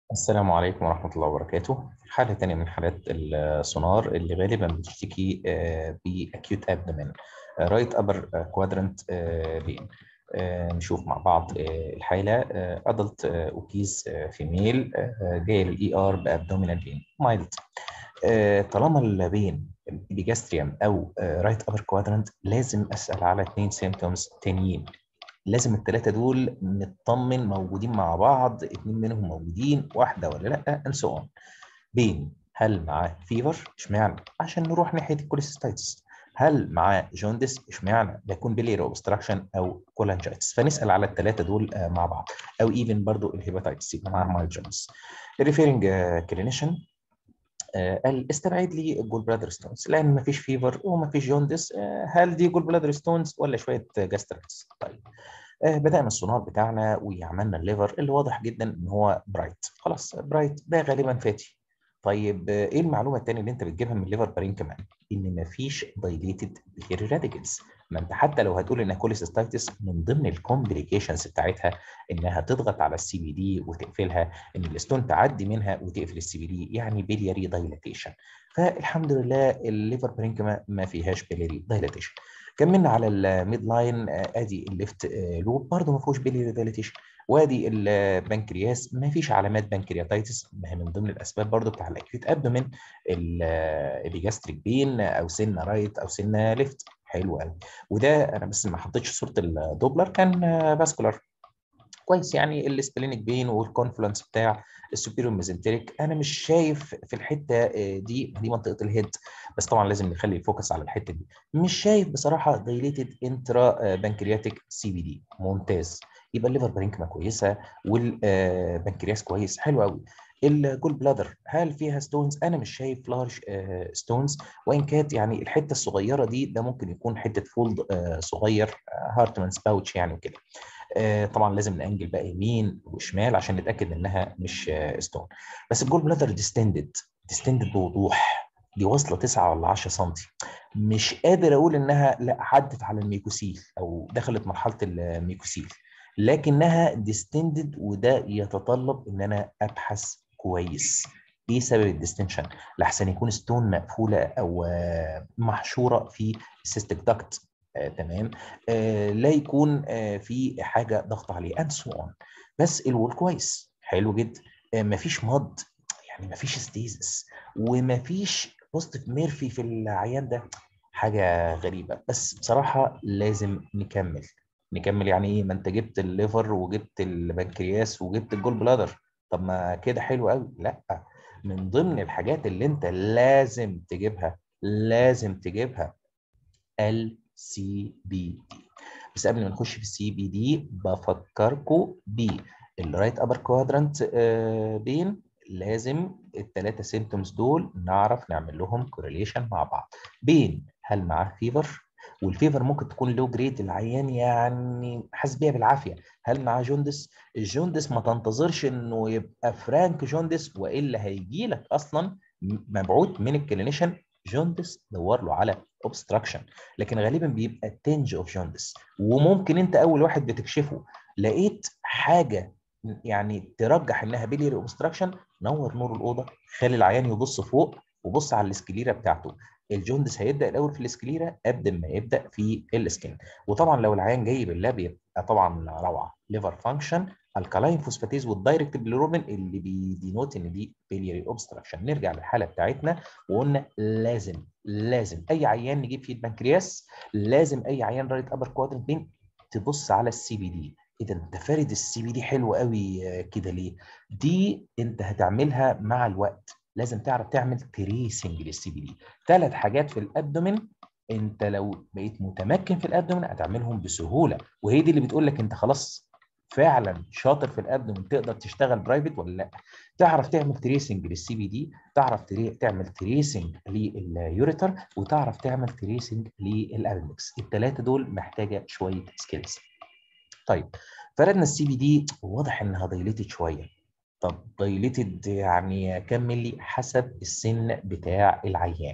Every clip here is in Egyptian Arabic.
السلام عليكم ورحمة الله وبركاته. حالة تانية من حالات السونار اللي غالبا بتشتكي بأكيوت أبدومين رايت أبر كوادرنت بين نشوف مع بعض آه، الحالة أدلت أوكيز فيميل جاية للإي آر بأبدومينال بين مايلد طالما البين بيجاستريوم أو رايت أبر كوادرنت لازم أسأل على اثنين سيمتومز تانيين لازم الثلاثه دول نطمن موجودين مع بعض اثنين منهم موجودين واحده ولا لا اند سو اون بين هل معاه فيفر اشمعنى عشان نروح ناحيه الكوليستايتس هل معاه جوندس اشمعنى بيكون بيليرو اوبستراكشن او كولانجايتس فنسال على الثلاثه دول مع بعض او ايفن برضو الهيباتايتس يبقى معاه مايل جوندس الريفيرنج كلينيشن قال استبعد لي الجول بلادر ستونز لان ما فيش فيفر وما فيش جوندس هل دي جول بلادر ستونز ولا شويه جاستريتس طيب بدأنا السونار بتاعنا وعملنا الليفر اللي واضح جدا ان هو برايت خلاص برايت ده غالبا فاتي طيب ايه المعلومه الثانيه اللي انت بتجيبها من الليفر بارين كمان ان مفيش دايليتد غير راديكلز ما انت حتى لو هتقول انها كوليسيستايتس من ضمن الكومبليكيشنز بتاعتها انها تضغط على السي بي دي وتقفلها ان الستون تعدي منها وتقفل السي بي دي يعني بيلياري دايلاتيشن فالحمد لله الليفر بارينكما ما فيهاش بيلياري دايلاتيشن كملنا على الميد لاين ادي الليفت لوب برضه ما فيهوش بيلياري دايلاتيشن وادي البنكرياس ما فيش علامات بنكرياتايتس ما هي من ضمن الاسباب برضو بتاع الاكيوت ابدومين الجاستريك بين او سنه رايت او سنه ليفت حلو قوي وده انا بس ما حطيتش صوره الدوبلر كان فاسكولار كويس يعني السبلينيك بين والكونفلنس بتاع السوبيريور ميزنتريك انا مش شايف في الحته دي دي منطقه الهيد بس طبعا لازم نخلي الفوكس على الحته دي مش شايف بصراحه دايليتد انترا بنكرياتيك سي بي دي ممتاز يبقى الليفر برينكما كويسه والبنكرياس كويس حلو قوي الجول بلادر هل فيها ستونز انا مش شايف لارج ستونز وان كانت يعني الحته الصغيره دي ده ممكن يكون حته فولد صغير هارتمانز باوتش يعني وكده طبعا لازم نانجل بقى يمين وشمال عشان نتاكد انها مش ستون بس الجول بلادر ديستندد ديستندد بوضوح دي واصله 9 ولا 10 سم مش قادر اقول انها لا عدت على الميكوسيل او دخلت مرحله الميكوسيل لكنها ديستندد وده يتطلب ان انا ابحث كويس ايه سبب الديستنشن لحسن يكون ستون مقفوله او محشوره في السيستيك داكت آه، تمام آه، لا يكون آه، في حاجه ضغط عليه اند سو اون بس الوول كويس حلو جدا آه، مفيش مض يعني مفيش ستيزس ومفيش بوزيتيف ميرفي في العيان ده حاجه غريبه بس بصراحه لازم نكمل نكمل يعني ايه ما انت جبت الليفر وجبت البنكرياس وجبت الجول بلادر طب ما كده حلو قوي لا من ضمن الحاجات اللي انت لازم تجيبها لازم تجيبها السي بي دي بس قبل ما نخش في السي بي دي بفكركم بالرايت ابر كوادرانت بين لازم الثلاثه سيمتومز دول نعرف نعمل لهم كورليشن مع بعض بين هل معاه فيفر والفيفر ممكن تكون لو جريد العيان يعني حاسس بيها بالعافيه هل معاه جوندس الجوندس ما تنتظرش انه يبقى فرانك جوندس والا هيجي لك اصلا مبعوث من الكلينيشن جوندس دور له على اوبستراكشن لكن غالبا بيبقى تنج اوف جوندس وممكن انت اول واحد بتكشفه لقيت حاجه يعني ترجح انها بيليري اوبستراكشن نور نور الاوضه خلي العيان يبص فوق وبص على السكليرا بتاعته الجوندس هيبدا الاول في السكليرا قبل ما يبدا في السكين وطبعا لو العيان جاي باللاب يبقى طبعا روعه ليفر فانكشن الكالاين فوسفاتيز والدايركت بيليروبين اللي بيدينوت ان دي بيليري اوبستراكشن نرجع للحاله بتاعتنا وقلنا لازم لازم اي عيان نجيب فيه البنكرياس لازم اي عيان رايت ابر كوادرنت بين تبص على السي بي دي اذا انت فارد السي بي دي حلو قوي كده ليه دي انت هتعملها مع الوقت لازم تعرف تعمل تريسنج للسي بي دي ثلاث حاجات في الابدومين انت لو بقيت متمكن في الابدومين هتعملهم بسهوله وهي دي اللي بتقول لك انت خلاص فعلا شاطر في الابدومين تقدر تشتغل برايفت ولا لا تعرف تعمل تريسنج للسي بي دي تعرف تري... تعمل تريسنج لليوريتر وتعرف تعمل تريسنج للابندكس الثلاثه دول محتاجه شويه سكيلز طيب فردنا السي بي دي واضح انها دايليتد شويه طب دايليتد يعني كم ملي حسب السن بتاع العيان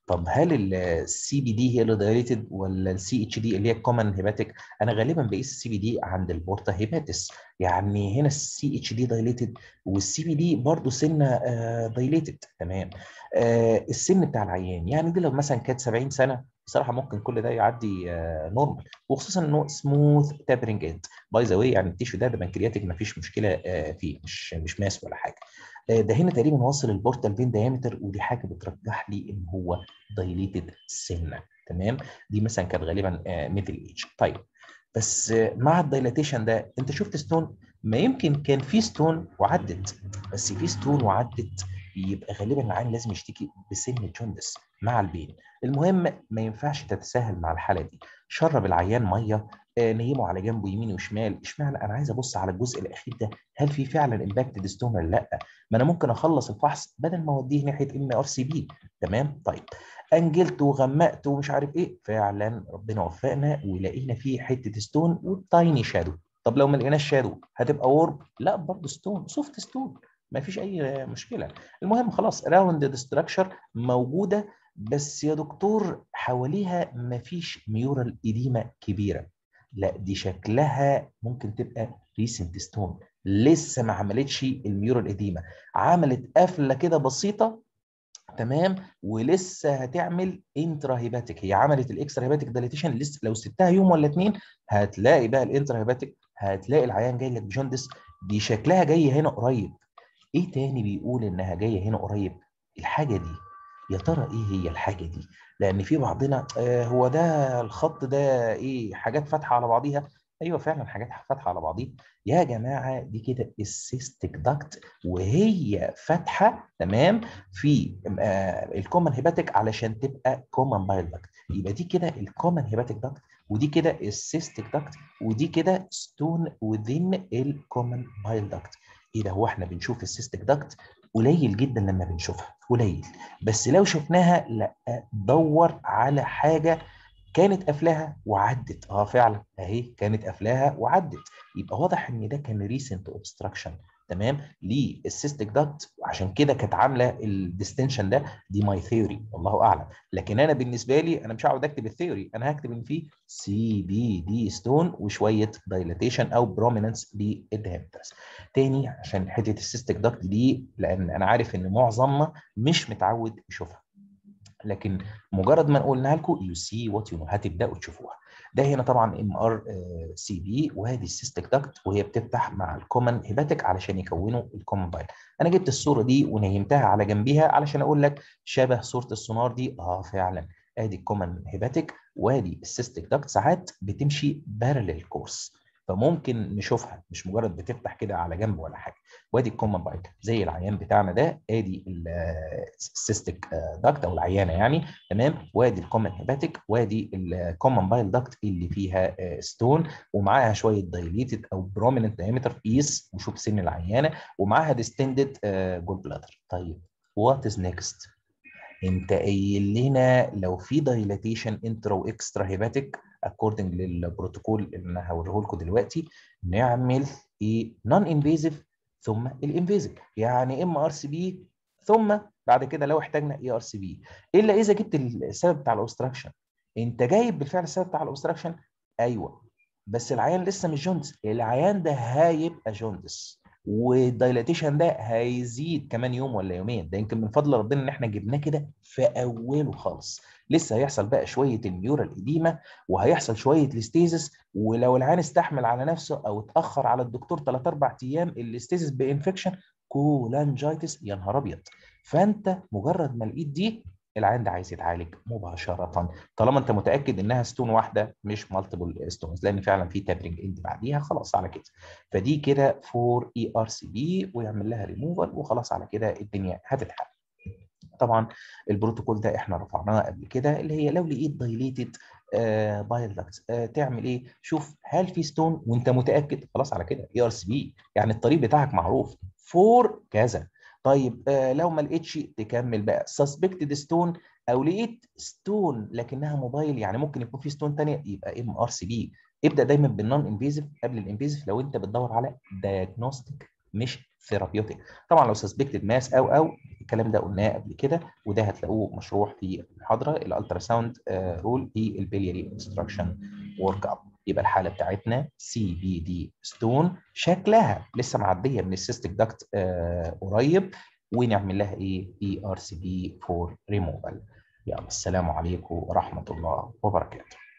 طب هل السي بي دي هي اللي دايليتد ولا السي اتش دي اللي هي الكومن هيباتيك انا غالبا بقيس السي بي دي عند البورتا هيباتس يعني هنا السي اتش دي دايليتد والسي بي دي برضه سنه دايليتد تمام آه السن بتاع العيان يعني دي لو مثلا كانت 70 سنه بصراحه ممكن كل ده يعدي آه نورمال وخصوصا انه سموث تابرنج اند باي ذا واي يعني التيشو ده ده بنكرياتيك ما فيش مشكله آه فيه مش مش ماس ولا حاجه ده هنا تقريبا واصل البورتال فين دايمتر ودي حاجه بترجح لي ان هو دايليتد سنه تمام دي مثلا كانت غالبا ميدل ايج طيب بس مع الدايلاتيشن ده انت شفت ستون ما يمكن كان في ستون وعدت بس في ستون وعدت يبقى غالبا العين لازم يشتكي بسن جوندس مع البين المهم ما ينفعش تتساهل مع الحاله دي شرب العيان ميه نيمه على جنبه يمين وشمال اشمعنى انا عايز ابص على الجزء الاخير ده هل في فعلا امباكتد ستون ولا لا ما انا ممكن اخلص الفحص بدل ما اوديه ناحيه ام ار سي بي تمام طيب انجلت وغمقت ومش عارف ايه فعلا ربنا وفقنا ولقينا فيه حته ستون وتايني شادو طب لو ما لقيناش شادو هتبقى وورب لا برضه ستون سوفت ستون ما فيش اي مشكله المهم خلاص راوندد ستراكشر موجوده بس يا دكتور حواليها ما فيش ميورال اديمه كبيره لا دي شكلها ممكن تبقى ريسنت ستون لسه ما عملتش الميورال اديمه عملت قفله كده بسيطه تمام ولسه هتعمل انترا هيباتيك هي عملت الاكسترا هيباتيك دايليتيشن لسه لو سبتها يوم ولا اتنين هتلاقي بقى الانترا هيباتيك هتلاقي العيان جاي لك بجوندس دي شكلها جاي هنا قريب ايه تاني بيقول انها جايه هنا قريب الحاجه دي يا ترى ايه هي الحاجه دي لان في بعضنا آه هو ده الخط ده ايه حاجات فاتحه على بعضيها ايوه فعلا حاجات فاتحه على بعضيها يا جماعه دي كده السيستيك داكت وهي فاتحه تمام في آه الكومن هيباتيك علشان تبقى كومن بايل داكت يبقى دي كده الكومن هيباتيك داكت ودي كده السيستيك داكت ودي كده ستون وذين الكومن بايل داكت ايه ده هو احنا بنشوف السيستيك داكت قليل جدا لما بنشوفها قليل بس لو شفناها لا دور على حاجه كانت قافلاها وعدت اه فعلا اهي كانت قافلاها وعدت يبقى واضح ان ده كان ريسنت اوبستراكشن تمام للسيستيك داكت وعشان كده كانت عامله الديستنشن ده دي ماي ثيوري والله اعلم لكن انا بالنسبه لي انا مش هقعد اكتب الثيوري انا هكتب ان في سي بي دي ستون وشويه دايلاتيشن او بروميننس للدهمترس تاني عشان حته السيستيك داكت دي لان انا عارف ان معظمنا مش متعود يشوفها لكن مجرد ما قلناها لكم يو سي وات يو نو هتبداوا تشوفوها ده هنا طبعا ام ار سي بي وهذه السيستيك داكت وهي بتفتح مع الكومن هيباتيك علشان يكونوا الكومن بايل انا جبت الصوره دي ونيمتها على جنبيها علشان اقول لك شبه صوره السونار دي اه فعلا ادي الكومن هيباتيك وادي السيستيك داكت ساعات بتمشي بارلل كورس فممكن نشوفها مش مجرد بتفتح كده على جنب ولا حاجه وادي الكومن بايل زي العيان بتاعنا ده ادي السيستيك داكت او العيانه يعني تمام وادي الكومن هيباتيك وادي الكومن بايل داكت اللي فيها ستون ومعاها شويه دايليتد او بروميننت دايمتر قيس وشوف سن العيانه ومعاها ديستندد جول بلادر طيب وات از نيكست انت قايل لنا لو في دايلاتيشن انترا واكسترا هيباتيك اكوردنج للبروتوكول اللي انا هوريه لكم دلوقتي نعمل ايه نون انفيزيف ثم الانفيزيف يعني ام ار سي بي ثم بعد كده لو احتاجنا اي ار سي بي الا اذا جبت السبب بتاع الاوبستراكشن انت جايب بالفعل السبب بتاع الاوبستراكشن ايوه بس العيان لسه مش جوندس العيان ده هيبقى جوندس والدايلاتيشن ده هيزيد كمان يوم ولا يومين ده يمكن من فضل ربنا ان احنا جبناه كده في اوله خالص لسه هيحصل بقى شويه الميورال اديمه وهيحصل شويه الاستيزس ولو العيان استحمل على نفسه او اتاخر على الدكتور 3 4 ايام الاستيزس بانفكشن كولانجايتس يا نهار ابيض فانت مجرد ما لقيت دي العيان ده عايز يتعالج مباشره طالما انت متاكد انها ستون واحده مش مالتيبل ستونز لان فعلا في تابرنج اند بعديها خلاص على كده فدي كده فور اي ار سي بي ويعمل لها ريموفال وخلاص على كده الدنيا هتتحل طبعا البروتوكول ده احنا رفعناه قبل كده اللي هي لو لقيت دايليتد بايل داكتس تعمل ايه شوف هل في ستون وانت متاكد خلاص على كده اي ار سي بي يعني الطريق بتاعك معروف فور كذا طيب آه لو ما لقيتش تكمل بقى سسبكتد ستون او لقيت ستون لكنها موبايل يعني ممكن يكون في ستون ثانيه يبقى ام ار سي بي ابدا دايما بالنون انفيزيف قبل الانفيزيف لو انت بتدور على دايجنوستيك مش ثيرابيوتيك طبعا لو سسبكتد ماس او او الكلام ده قلناه قبل كده وده هتلاقوه مشروح في المحاضره الالترا ساوند رول في البلياري اوبستراكشن ورك اب يبقى الحاله بتاعتنا سي بي دي ستون شكلها لسه معديه من السيستيك داكت قريب ونعمل لها ايه اي ار سي بي فور ريموفال يلا السلام عليكم ورحمه الله وبركاته